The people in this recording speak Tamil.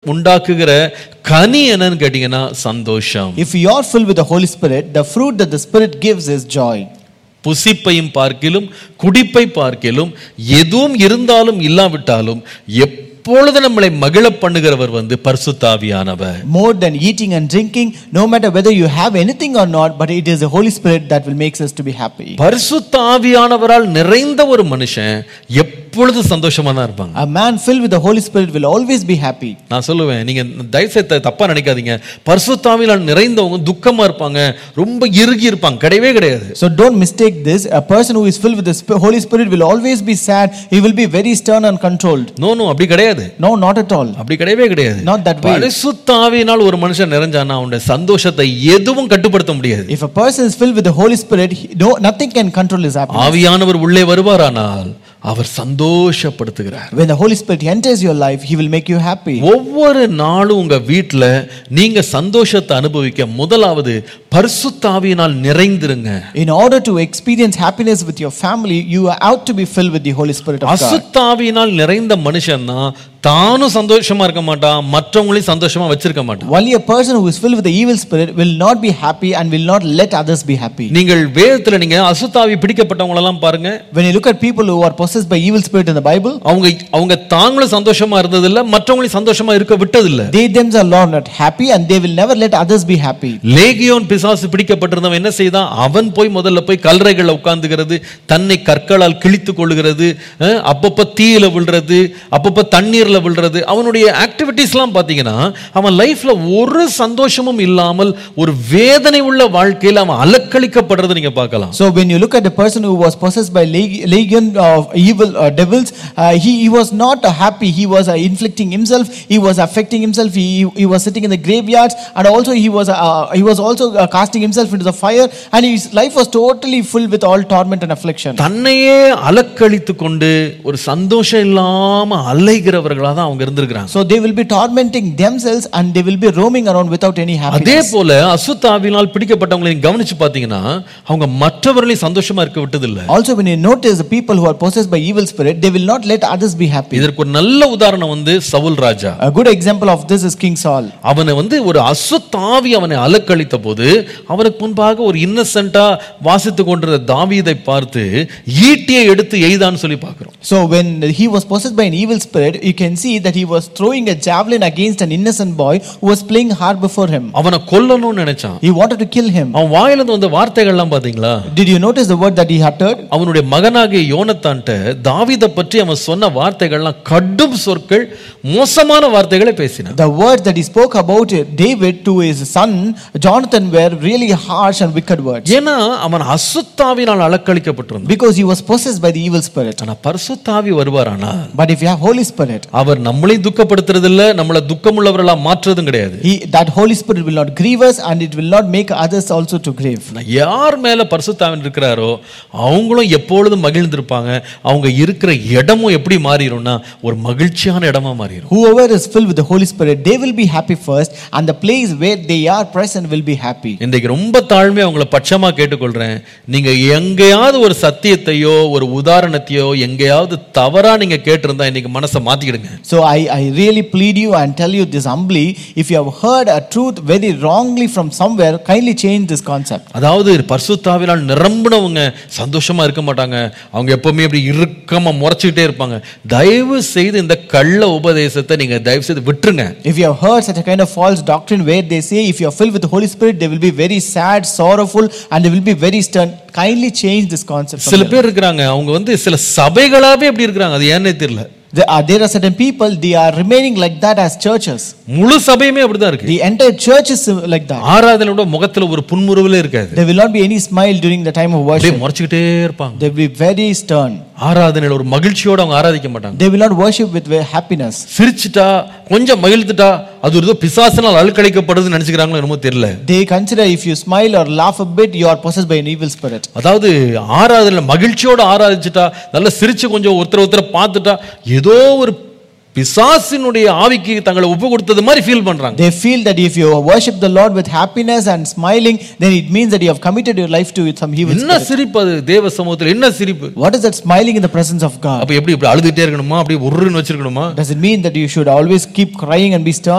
உண்டாக்குகிற கனி என்னன்னு கேட்டீங்கன்னா சந்தோஷம் If you are filled with the Holy Spirit, the fruit that the Spirit gives is joy. புசிப்பையும் பார்க்கிலும் குடிப்பை பார்க்கிலும் எதுவும் இருந்தாலும் இல்லாவிட்டாலும் எப்பொழுது நம்மளை மகிழ பண்ணுகிறவர் வந்து பரிசுத்தாவியானவர் More than eating and drinking, no matter whether you have anything or not, but it is the Holy Spirit that will make us to be happy. பரிசுத்தாவியானவரால் நிறைந்த ஒரு மனுஷன் எப்பொழுது சந்தோஷமா தான் இருப்பாங்க A man filled with the Holy Spirit will always be happy. நான் சொல்லுவேன் நீங்க தயவுசெய்து தப்பா நினைக்காதீங்க பரிசுத்தாவியால் நிறைந்தவங்க துக்கமா இருப்பாங்க ரொம்ப இறுகி இருப்பாங்க கிடையவே கிடையாது So don't mistake this. A person who is filled with the Sp- Holy Spirit will always be sad. He will be very stern and controlled. No no அப்படி கிடையாது No, not at all. அப்படி கிடையவே கிடையாது Not that way. பரிசுத்தாவியினால் ஒரு மனுஷன் நிறைஞ்சானா அவனுடைய சந்தோஷத்தை எதுவும் கட்டுப்படுத்த முடியாது If a person is filled with the Holy Spirit, he, no, nothing can control his happiness. ஆவியானவர் உள்ளே வருவாரானால் அவர் சந்தோஷப்படுத்துகிறார் When the Holy Spirit enters your life, He will make you happy. ஒவ்வொரு நாளும் உங்க வீட்ல நீங்க சந்தோஷத்தை அனுபவிக்க முதலாவது பரிசுத்தாவியினால் நிறைந்திருங்க In order to experience happiness with your family, you are out to be filled with the Holy Spirit of God. அசுத்தாவியினால் நிறைந்த மனுஷன் தான் தானும் சந்தோஷமா இருக்க மாட்டான் மற்றவங்களையும் சந்தோஷமா வச்சிருக்க மாட்டான் Only a person who is filled with the evil spirit will not be happy and will not let others be happy. நீங்கள் வேதத்துல நீங்க அசுத்தாவி பிடிக்கப்பட்டவங்க எல்லாம் பாருங்க When you look at people who are possessed by evil spirit in the Bible, அவங்க அவங்க தாங்களும் சந்தோஷமா இருந்ததில்ல மற்றவங்களையும் சந்தோஷமா இருக்க விட்டதில்ல they themselves are not happy and they will never let others be happy. லேகியோன் பிசாசு பிடிக்கப்பட்டிருந்தவன் என்ன செய்தான் அவன் போய் முதல்ல போய் கல்லறைகள்ல உட்கார்ந்துகிறது தன்னை கற்களால் கிழித்து கொள்ளுகிறது அஹ், அப்பப்ப தீயில விழுறது அப்பப்ப தண்ணீர்ல விழுறது அவனுடைய ஆக்டிவிட்டிஸ்லாம் பாத்தீங்கன்னா அவன் லைஃப்ல ஒரு சந்தோஷமும் இல்லாமல் ஒரு வேதனை உள்ள வாழ்க்கையில அவன் அலக்களிக்கப்படுறதை நீங்க பார்க்கலாம் So when you look at the person who was possessed by leg- legion of evil uh, devils, uh, he, he was not uh, happy. He was uh, inflicting himself. He was affecting himself. He, he was sitting in the graveyards, and also he was uh, he was also uh, casting himself into the fire. And his life was totally filled with all torment and affliction. தன்னையே அலக்களித்து கொண்டு ஒரு சந்தோஷம் இல்லாம அலைகிறவர்களா தான் அவங்க இருந்திருக்கிறாங்க So they will be tormenting themselves, and they will be roaming around without any அதே happiness. போல அசுத்தாவினால் பிடிக்கப்பட்டவங்களை நீங்க கவனிச்சு பாத்தீங்கன்னா அவங்க மற்றவர்களையும் சந்தோஷமா இருக்க விட்டதில்லை Also, when you notice the people who are possessed by evil spirit, they will not let others be happy. இதற்கு ஒரு நல்ல உதாரணம் வந்து சவுல் ராஜா A good example of this is King Saul. அவனை வந்து ஒரு அசுத்தாவி அவனை அலக்களித்த போது அவனுக்கு முன்பாக ஒரு இன்னசென்ட்டா வாசித்து கொண்டிருந்த தாவீதை பார்த்து ஈட்டியை எடுத்து எய்தான்னு சொல்லி பார்க்கிறோம் So when he was possessed by an evil spirit, you can see that he was throwing a javelin against an innocent boy who was playing hard before him. அவனை கொல்லணும்னு நினைச்சான் He wanted to kill him. அவன் வாயிலிருந்து வந்த வார்த்தைகள்லாம் பாத்தீங்களா Did you notice the word that he uttered? அவனுடைய மகனாகிய யோனத்தான்ட்ட தாவீதை பற்றி அவன் சொன்ன வார்த்தைகள்லாம் கடும் சொற்கள் மோசமான வார்த்தைகளை பேசினான் The words that he spoke about David to his son Jonathan were really harsh and wicked words ஏன்னா அவன் அசுத்தாவினால் அலக்களிக்கப்பட்டிருந்தான் because he was possessed by the evil spirit. ஆனா பரிசுத்தாவி வருவாரானா But if you have Holy Spirit, அவர் நம்மளையும் துக்கப்படுத்துறது இல்ல நம்மள துக்கமுள்ளவர்களா மாற்றுறதும் கிடையாது he, that Holy Spirit will not grieve us and it will not make others also to grieve. நான் யார் மேல பரிசுத்தாவின் இருக்கிறாரோ அவங்களும் எப்பொழுதும் மகிழ்ந்திருப்பாங்க அவங்க இருக்கிற இடமும் எப்படி மாறிடும்னா ஒரு மகிழ்ச்சியான இடமா மாறிடும் Whoever is filled with the Holy Spirit, they will be happy first, and the place where they are present will be happy. இன்றைக்கு ரொம்ப தாழ்மையா உங்களை பட்சமா கேட்டுக்கொள்றேன் நீங்க எங்கேயாவது ஒரு சத்தியத்தையோ ஒரு உதாரணத்தையோ எங்கேயாவது தவறா நீங்க கேட்டிருந்தா இன்னைக்கு மனசை மாத்திக்கிடுங்க So I, I really plead you and tell you this humbly if you have heard a truth very wrongly from somewhere, kindly change this concept. அதாவது பரிசுத்தாவினால் நிரம்பினவங்க சந்தோஷமா இருக்க மாட்டாங்க அவங்க எப்பவுமே அப்படி இறுக்கமா முறைச்சிக்கிட்டே இருப்பாங்க தயவு செய்து இந்த கள்ள உபதேசத்தை நீங்க தயவு செய்து விட்டுருங்க If you have heard such a kind of false doctrine where they say if you are filled with the Holy Spirit, they will be very sad, sorrowful, and they will be very stern, kindly change this concept. from சில them. பேர் இருக்கிறாங்க அவங்க வந்து சில சபைகளாவே அப்படி இருக்கிறாங்க அது ஏன்னே தெரியல There are, there are certain people, they are remaining like that as churches. முழு சபையுமே அப்படிதான் இருக்கு The entire church is like that. ஆராதனையோட முகத்துல ஒரு புன்முறுவலே இருக்காது There will not be any smile during the time of அப்படியே worship. முறைச்சிக்கிட்டே இருப்பாங்க They will be very stern. ஆராதனையில ஒரு மகிழ்ச்சியோட அவங்க ஆராதிக்க மாட்டாங்க They will not worship with happiness. சிரிச்சிட்டா கொஞ்சம் மகிழ்ந்துட்டா அது ஒரு ஏதோ பிசாசினால் அழுக்கழிக்கப்படுதுன்னு நினைச்சுக்கிறாங்களோ என்னமோ தெரியல They consider if you smile or laugh a bit, you are possessed by an evil spirit. அதாவது ஆராதனை மகிழ்ச்சியோட ஆராதிச்சுட்டா நல்லா சிரிச்சு கொஞ்சம் ஒருத்தர் ஒருத்தர் பார்த்துட்டா ஏதோ ஒரு பிசாசினுடைய ஆவிக்கு தங்களை ஒப்பு கொடுத்தது மாதிரி ஃபீல் பண்றாங்க They feel that if you worship the Lord with happiness and smiling, then it means that you have committed your life to some evil என்ன spirit. சிரிப்பு அது தேவ சமூகத்தில் என்ன சிரிப்பு What is that smiling in the presence of God? அப்ப எப்படி இப்படி அழுதுகிட்டே இருக்கணுமா அப்படியே உருன்னு வச்சிருக்கணுமா Does it mean that you should always keep crying and be stern?